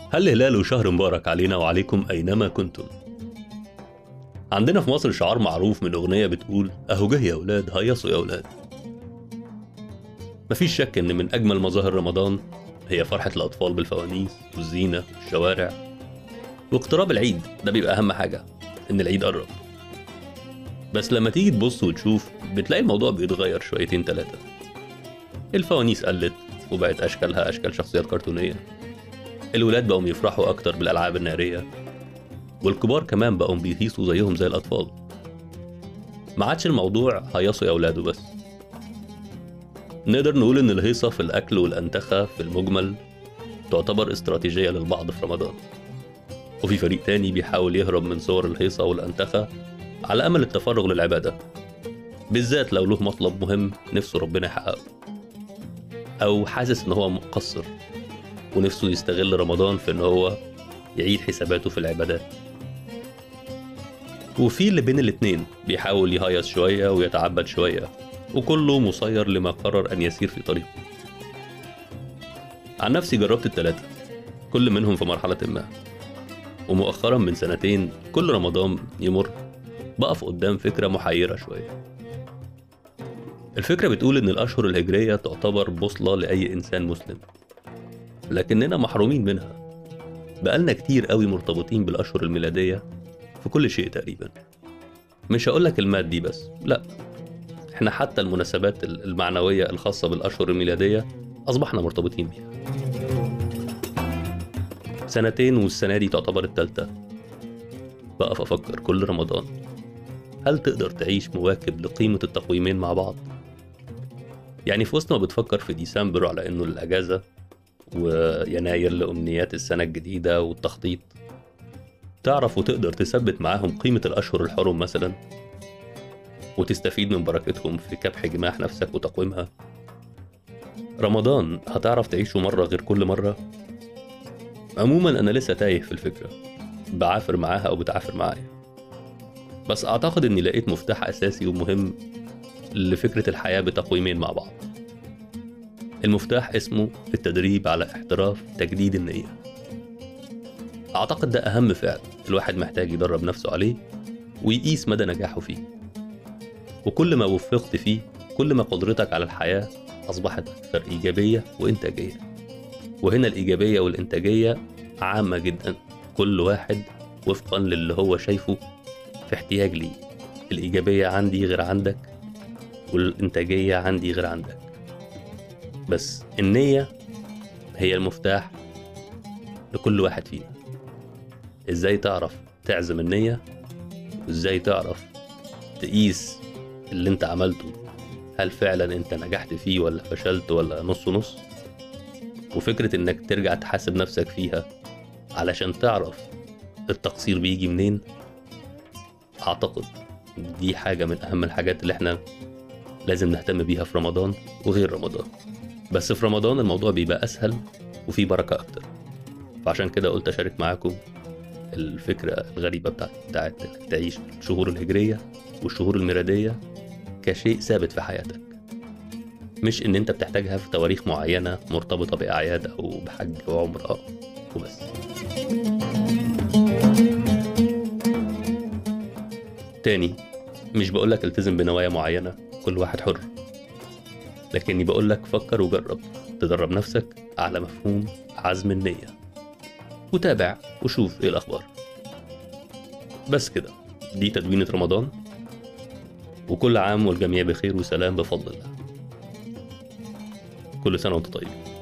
هل هلال شهر مبارك علينا وعليكم أينما كنتم عندنا في مصر شعار معروف من أغنية بتقول أهو جه يا أولاد هيصوا يا أولاد مفيش شك إن من أجمل مظاهر رمضان هي فرحة الأطفال بالفوانيس والزينة والشوارع واقتراب العيد ده بيبقى أهم حاجة إن العيد قرب بس لما تيجي تبص وتشوف بتلاقي الموضوع بيتغير شويتين تلاتة الفوانيس قلت وبقت أشكالها أشكال شخصيات كرتونية الولاد بقوا يفرحوا أكتر بالألعاب النارية والكبار كمان بقوا بيهيصوا زيهم زي الأطفال ما عادش الموضوع هيصوا يا أولاده بس نقدر نقول إن الهيصة في الأكل والأنتخة في المجمل تعتبر استراتيجية للبعض في رمضان وفي فريق تاني بيحاول يهرب من صور الهيصة والأنتخة على أمل التفرغ للعبادة بالذات لو له مطلب مهم نفسه ربنا يحققه أو حاسس إن هو مقصر ونفسه يستغل رمضان في إن هو يعيد حساباته في العبادات وفي اللي بين الاتنين بيحاول يهيص شوية ويتعبد شوية وكله مسير لما قرر أن يسير في طريقه عن نفسي جربت التلاتة كل منهم في مرحلة ما ومؤخرا من سنتين كل رمضان يمر بقف قدام فكرة محيرة شوية الفكرة بتقول إن الأشهر الهجرية تعتبر بوصلة لأي إنسان مسلم لكننا محرومين منها بقالنا كتير قوي مرتبطين بالأشهر الميلادية في كل شيء تقريبا مش هقولك المادي بس لا احنا حتى المناسبات المعنوية الخاصة بالأشهر الميلادية أصبحنا مرتبطين بيها سنتين والسنة دي تعتبر التالتة بقف أفكر كل رمضان هل تقدر تعيش مواكب لقيمة التقويمين مع بعض؟ يعني في وسط ما بتفكر في ديسمبر على إنه الأجازة ويناير لأمنيات السنة الجديدة والتخطيط تعرف وتقدر تثبت معاهم قيمة الأشهر الحرم مثلا وتستفيد من بركتهم في كبح جماح نفسك وتقويمها رمضان هتعرف تعيشه مرة غير كل مرة عموما أنا لسه تايه في الفكرة بعافر معاها أو بتعافر معايا بس أعتقد إني لقيت مفتاح أساسي ومهم لفكرة الحياة بتقويمين مع بعض المفتاح اسمه التدريب على احتراف تجديد النية أعتقد ده أهم فعل الواحد محتاج يدرب نفسه عليه ويقيس مدى نجاحه فيه وكل ما وفقت فيه كل ما قدرتك على الحياة أصبحت أكثر إيجابية وإنتاجية وهنا الإيجابية والإنتاجية عامة جدا كل واحد وفقا للي هو شايفه في احتياج ليه الإيجابية عندي غير عندك والإنتاجية عندي غير عندك بس النية هي المفتاح لكل واحد فينا ازاي تعرف تعزم النية وازاي تعرف تقيس اللي انت عملته هل فعلا انت نجحت فيه ولا فشلت ولا نص نص وفكرة انك ترجع تحاسب نفسك فيها علشان تعرف التقصير بيجي منين اعتقد دي حاجة من اهم الحاجات اللي احنا لازم نهتم بيها في رمضان وغير رمضان بس في رمضان الموضوع بيبقى اسهل وفيه بركة اكتر فعشان كده قلت اشارك معاكم الفكرة الغريبة بتاعت بتاعت انك تعيش الشهور الهجرية والشهور الميلادية كشيء ثابت في حياتك مش ان انت بتحتاجها في تواريخ معينة مرتبطة بأعياد او بحج وعمرة وبس تاني مش بقولك التزم بنوايا معينة كل واحد حر لكني بقولك فكر وجرب تدرب نفسك على مفهوم عزم النية وتابع وشوف ايه الأخبار بس كده دي تدوينة رمضان وكل عام والجميع بخير وسلام بفضل الله كل سنة وانت طيب